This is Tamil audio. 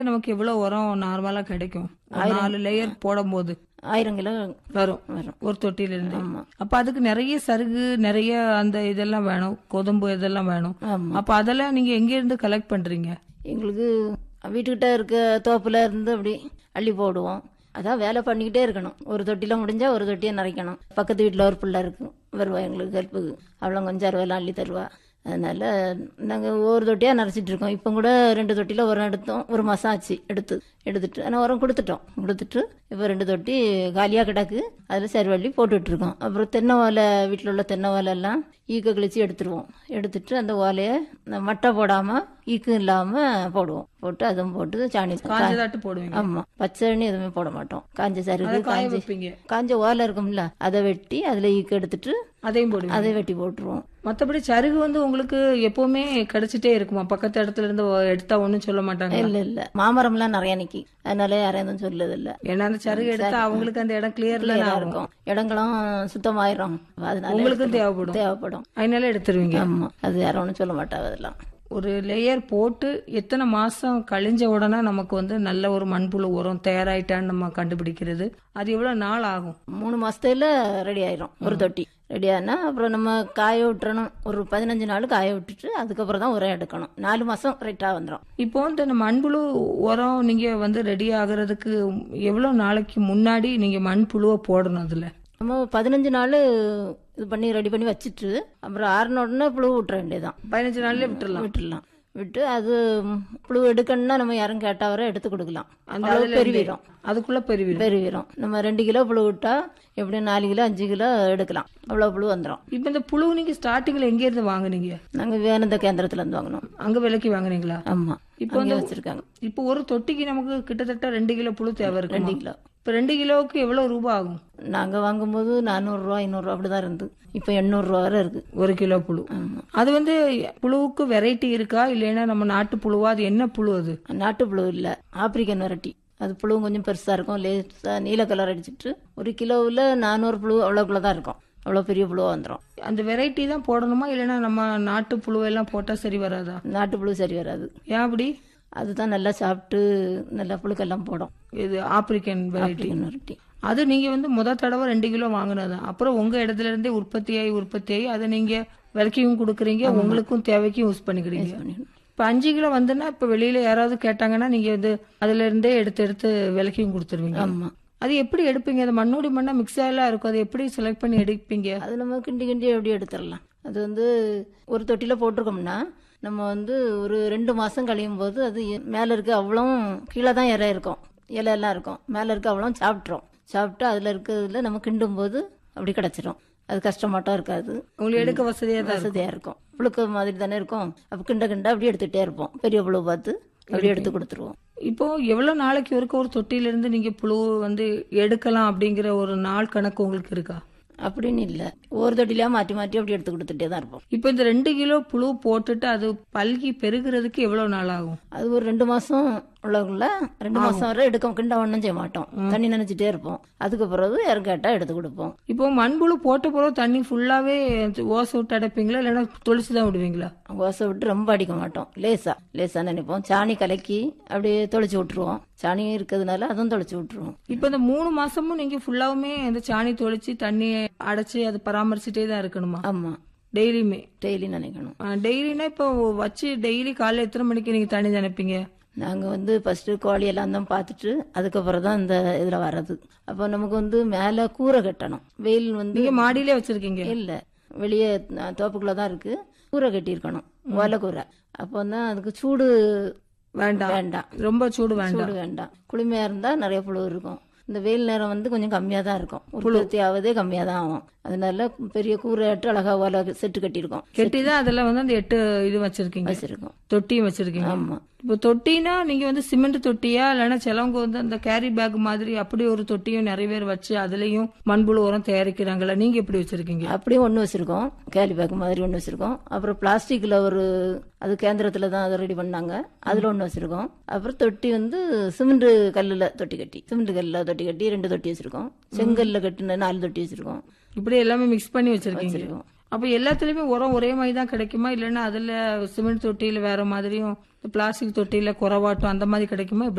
நமக்கு எவ்வளவு உரம் நார்மலா கிடைக்கும் ஒரு நாலு லேயர் போடும் போது ஆயிரம் கிலோ வரும் வரும் ஒரு தொட்டில இருந்து ஆமா அப்ப அதுக்கு நிறைய சருகு நிறைய அந்த இதெல்லாம் வேணும் கொதம்பு இதெல்லாம் வேணும் ஆமா அப்ப அதெல்லாம் நீங்க எங்க இருந்து கலெக்ட் பண்றீங்க எங்களுக்கு வீட்டுக்கிட்ட இருக்க தோப்புல இருந்து அப்படி அள்ளி போடுவோம் அதான் வேலை பண்ணிக்கிட்டே இருக்கணும் ஒரு தொட்டில முடிஞ்சா ஒரு தொட்டியை நிறைக்கணும் பக்கத்து வீட்டில் ஒரு பிள்ளை இருக்கு வருவா எங்களுக்கு ஹெல்ப்புக்கு அவ்வளோ கொஞ்சம் அறுவையெல்லாம் அள்ளி தருவா அதனால நாங்கள் ஒவ்வொரு தொட்டியாக நிறச்சிட்டு இருக்கோம் இப்போ கூட ரெண்டு தொட்டியில் உரம் எடுத்தோம் ஒரு மாதம் ஆச்சு எடுத்து எடுத்துட்டு ஆனால் உரம் கொடுத்துட்டோம் கொடுத்துட்டு இப்போ ரெண்டு தொட்டி காலியாக கிடக்கு அதில் சருவள்ளி போட்டுட்டு இருக்கோம் அப்புறம் தென்னை ஓலை வீட்டில் உள்ள தென்னை ஓலை எல்லாம் ஈக்க கழிச்சு எடுத்துருவோம் எடுத்துட்டு அந்த ஓலையை இந்த மட்டை போடாமல் ஈக்கும் இல்லாமல் போடுவோம் போட்டு அதுவும் போட்டு சாணி காஞ்சதாட்டு போடுவீங்க ஆமா பச்சைன்னு எதுவுமே போட மாட்டோம் காஞ்ச அதை சருகு காய காஞ்ச வைப்பீங்க காஞ்ச ஓலை இருக்கும்ல அதை வெட்டி அதுல ஈக்கு எடுத்துட்டு அதையும் போடுவீங்க அதை வெட்டி போட்டுருவோம் மத்தபடி சருகு வந்து உங்களுக்கு எப்பவுமே கிடைச்சிட்டே இருக்குமா பக்கத்து இடத்துல இருந்து எடுத்தா ஒண்ணும் சொல்ல மாட்டாங்க இல்ல இல்ல மாமரம்லாம் நிறைய நிக்கி அதனால யாரும் எதுவும் சொல்லுது இல்ல ஏன்னா அந்த சருகு எடுத்தா அவங்களுக்கு அந்த இடம் கிளியர்ல கிளியரா ஆகும் இருக்கும் இடங்களும் சுத்தமாயிரும் அதனால உங்களுக்கும் தேவைப்படும் தேவைப்படும் அதனால எடுத்துருவீங்க ஆமா அது யாரும் ஒன்றும் சொல்ல மாட்டாங்க அதெல்லாம் ஒரு லேயர் போட்டு எத்தனை மாசம் கழிஞ்ச உடனே நமக்கு வந்து நல்ல ஒரு மண்புழு உரம் தயாராயிட்டான்னு நம்ம கண்டுபிடிக்கிறது அது எவ்வளவு நாள் ஆகும் மூணு மாசத்துல ரெடி ஆயிரும் ஒரு தொட்டி ரெடி ஆனா அப்புறம் நம்ம காய விட்டுறணும் ஒரு பதினஞ்சு நாள் காய விட்டுட்டு அதுக்கப்புறம் தான் உரம் எடுக்கணும் நாலு மாசம் கரெக்டா வந்துடும் இப்போ இந்த நம்ம மண்புழு உரம் நீங்க வந்து ரெடி ஆகுறதுக்கு எவ்வளவு நாளைக்கு முன்னாடி நீங்க மண்புழுவை போடணும் அதுல நம்ம பதினஞ்சு நாள் இது பண்ணி ரெடி பண்ணி வச்சுட்டு அப்புறம் ஆறுன உடனே புழு விட்டுற வேண்டியதுதான் பதினஞ்சு நாள்லயே விட்டுறலாம் விட்டுடலாம் விட்டு அது புழு எடுக்கணும்னா நம்ம யாரும் கேட்டா வர எடுத்து கொடுக்கலாம் அந்த அவ்வளவு அதுல இருந்து- பெருவீரம் அதுக்குள்ள பெருவிடும் பெருவீரம் நம்ம ரெண்டு கிலோ புழு விட்டா எப்படியும் நாலு கிலோ அஞ்சு கிலோ எடுக்கலாம் அவ்வளோ புழு வந்துடும் இப்ப இந்த புழு நீங்க ஸ்டார்டிங்ல எங்க இருந்து வாங்குனீங்க நாங்கள் வேணுந்த கேந்திரத்துல இருந்து வாங்கினோம் அங்க விலைக்கு வாங்குனீங்களா ஆமா இப்போ இப்போ வந்து- வச்சிருக்காங்க இப்போ ஒரு தொட்டிக்கு நமக்கு கிட்டத்தட்ட ரெண்டு கிலோ புழு தேவை ரெண்டு இருக்கு கிலோ இப்ப ரெண்டு கிலோவுக்கு எவ்வளவு ரூபாய் ஆகும் நாங்க வாங்கும்போது நானூறுரூவா ஐநூறுரூவா அப்படிதான் இருந்து இப்போ எண்ணூறுரூவா வரை இருக்கு ஒரு கிலோ புழு ஆமா அது வந்து புழுவுக்கு வெரைட்டி இருக்கா இல்லைன்னா நம்ம நாட்டு புழுவா அது என்ன புழு அது நாட்டு புழு இல்ல ஆப்பிரிக்கன் வெரைட்டி அது புழுவும் கொஞ்சம் பெருசா இருக்கும் லேசா நீல கலர் அடிச்சிட்டு ஒரு கிலோவில் நானூறு புழு அவ்வளோக்குள்ள தான் இருக்கும் அவ்வளோ பெரிய புழுவா வந்துடும் அந்த வெரைட்டி தான் போடணுமா இல்லைன்னா நம்ம நாட்டு புழுவெல்லாம் போட்டா சரி வராதா நாட்டு புழு சரி வராது ஏன் அப்படி அதுதான் நல்லா சாப்பிட்டு நல்லா புழுக்கெல்லாம் போடும் இது ஆப்பிரிக்கன் வெரைட்டி ஆப்பிரிக்கன் வெரைட்டி அது நீங்க வந்து முத தடவை ரெண்டு கிலோ வாங்குனது அப்புறம் உங்க இடத்துல இருந்தே உற்பத்தியாகி உற்பத்தியாகி அதை நீங்க விலைக்கும் கொடுக்குறீங்க உங்களுக்கும் தேவைக்கும் யூஸ் பண்ணிக்கிறீங்க இப்ப அஞ்சு கிலோ வந்துன்னா இப்ப வெளியில யாராவது கேட்டாங்கன்னா நீங்க வந்து அதுல இருந்தே எடுத்து எடுத்து விலைக்கும் கொடுத்துருவீங்க ஆமா அது எப்படி எடுப்பீங்க அது மண்ணோடி மண்ணா மிக்ஸ் ஆகலாம் இருக்கும் அதை எப்படி செலக்ட் பண்ணி எடுப்பீங்க அது நம்ம கிண்டி கிண்டி எப்படி எடுத்துடலாம் அது வந்து ஒரு தொட்டில போட்டிருக்கோம்னா நம்ம வந்து ஒரு ரெண்டு மாசம் கழியும் போது அது மேல இருக்க அவ்வளவும் கீழே தான் இறை இருக்கும் இலை எல்லாம் இருக்கும் மேல இருக்க அவ்வளவும் சாப்பிட்றோம் சாப்பிட்டு அதுல இருக்கிறதுல நம்ம கிண்டும் போது அப்படி கிடைச்சிரும் அது கஷ்டமாட்டம் இருக்காது உங்களுக்கு எடுக்க வசதியா தான் வசதியா இருக்கும் புழுக்க மாதிரி தானே இருக்கும் அப்ப கிண்ட கிண்ட அப்படி எடுத்துட்டே இருப்போம் பெரிய புழு பார்த்து அப்படி எடுத்து கொடுத்துருவோம் இப்போ எவ்வளவு நாளைக்கு வரைக்கும் ஒரு தொட்டில இருந்து நீங்க புழு வந்து எடுக்கலாம் அப்படிங்கிற ஒரு நாள் கணக்கு உங்களுக்கு இருக்கா அப்படின்னு இல்லை ஒவ்வொரு தொட்டிலையா மாற்றி மாற்றி அப்படி எடுத்து கொடுத்துட்டே தான் இருப்போம் இப்போ இந்த ரெண்டு கிலோ புழு போட்டுட்டு அது பல்கி பெருகிறதுக்கு எவ்வளவு நாள் ஆகும் அது ஒரு ரெண்டு மாசம் உள்ளவங்கள ரெண்டு மாசம் வரை எடுக்க கிண்ட ஒன்றும் செய்ய மாட்டோம் தண்ணி நினைச்சிட்டே இருப்போம் அதுக்கு பிறகு யாரும் கேட்டா எடுத்து கொடுப்போம் இப்போ மண்புழு போட்ட பிறகு தண்ணி ஃபுல்லாவே ஓசை விட்டு அடைப்பீங்களா இல்லைன்னா தொளிச்சு தான் விடுவீங்களா ஓசை விட்டு ரொம்ப அடிக்க மாட்டோம் லேசா லேசா நினைப்போம் சாணி கலக்கி அப்படியே தொளிச்சு விட்டுருவோம் சாணி இருக்கிறதுனால அதுவும் தொளிச்சு விட்டுருவோம் இப்போ இந்த மூணு மாசமும் நீங்க ஃபுல்லாவுமே இந்த சாணி தொளிச்சு தண்ணி அடைச்சு அது பராமரிச்சுட்டே தான் இருக்கணுமா ஆமா டெய்லியுமே டெய்லி நினைக்கணும் டெய்லினா இப்போ வச்சு டெய்லி காலைல எத்தனை மணிக்கு நீங்க தண்ணி நினைப்பீங்க நாங்க வந்து ஃபர்ஸ்ட் கோழி எல்லாம் தான் பார்த்துட்டு அதுக்கப்புறம் தான் இந்த இதுல வர்றது அப்போ நமக்கு வந்து மேல கூரை கட்டணும் வெயில் வந்து நீங்க மாடியிலே வச்சிருக்கீங்க இல்ல வெளியே அஹ், தோப்புக்குள்ள தான் இருக்கு கூரை கட்டியிருக்கணும் ஓலை கூரை அப்போ தான் அதுக்கு சூடு வேண்டாம் வேண்டாம் ரொம்ப சூடு வேண்டாம் சூடு வேண்டாம் குளுமையா இருந்தா நிறைய புழு இருக்கும் இந்த வெயில் நேரம் வந்து கொஞ்சம் கம்மியா தான் இருக்கும் உற்பத்தி ஆவதே கம்மியா தான் ஆகும் அதனால பெரிய கூரை ஆட்டு அழகா ஓலை செட்டு கட்டியிருக்கோம் கெட்டிதான் அதுல வந்து அந்த எட்டு இது வச்சிருக்கீங்க வச்சிருக்கோம் தொட்டியும் வச்சிருக்கீங்க ஆமா இப்போ தொட்டினா நீங்க வந்து சிமெண்ட் தொட்டியா இல்லைன்னா சிலவங்க வந்து அந்த கேரி பேக் மாதிரி அப்படி ஒரு தொட்டியும் நிறைய பேர் வச்சு அதுலயும் மண்புழு உரம் தயாரிக்கிறாங்களா நீங்க எப்படி வச்சிருக்கீங்க அப்படியே ஒன்று வச்சிருக்கோம் கேலி பேக் மாதிரி ஒன்று வச்சிருக்கோம் அப்புறம் பிளாஸ்டிக்ல ஒரு அது கேந்திரத்துல தான் அதை ரெடி பண்ணாங்க அதுல ஒன்று வச்சிருக்கோம் அப்புறம் தொட்டி வந்து சிமெண்ட் கல்லுல தொட்டி கட்டி சிமெண்ட் கல்லுல தொட்டி கட்டி ரெண்டு தொட்டி வச்சிருக்கோம் செங்கல்ல கட்டின நாலு தொட்டி வச்சிருக்கோம் இப்படி எல்லாமே மிக்ஸ் பண்ணி வச்சிருக்கீங்க வச்சிருக்கோம் அப்ப எல்லாத்துலயுமே உரம் ஒரே மாதிரி தான் கிடைக்குமா இல்லைன்னா அதுல சிமெண்ட் தொட்டியில வேற மாதிரியும் பிளாஸ்டிக் தொட்டியில குறவாட்டம் அந்த மாதிரி கிடைக்குமா எப்படி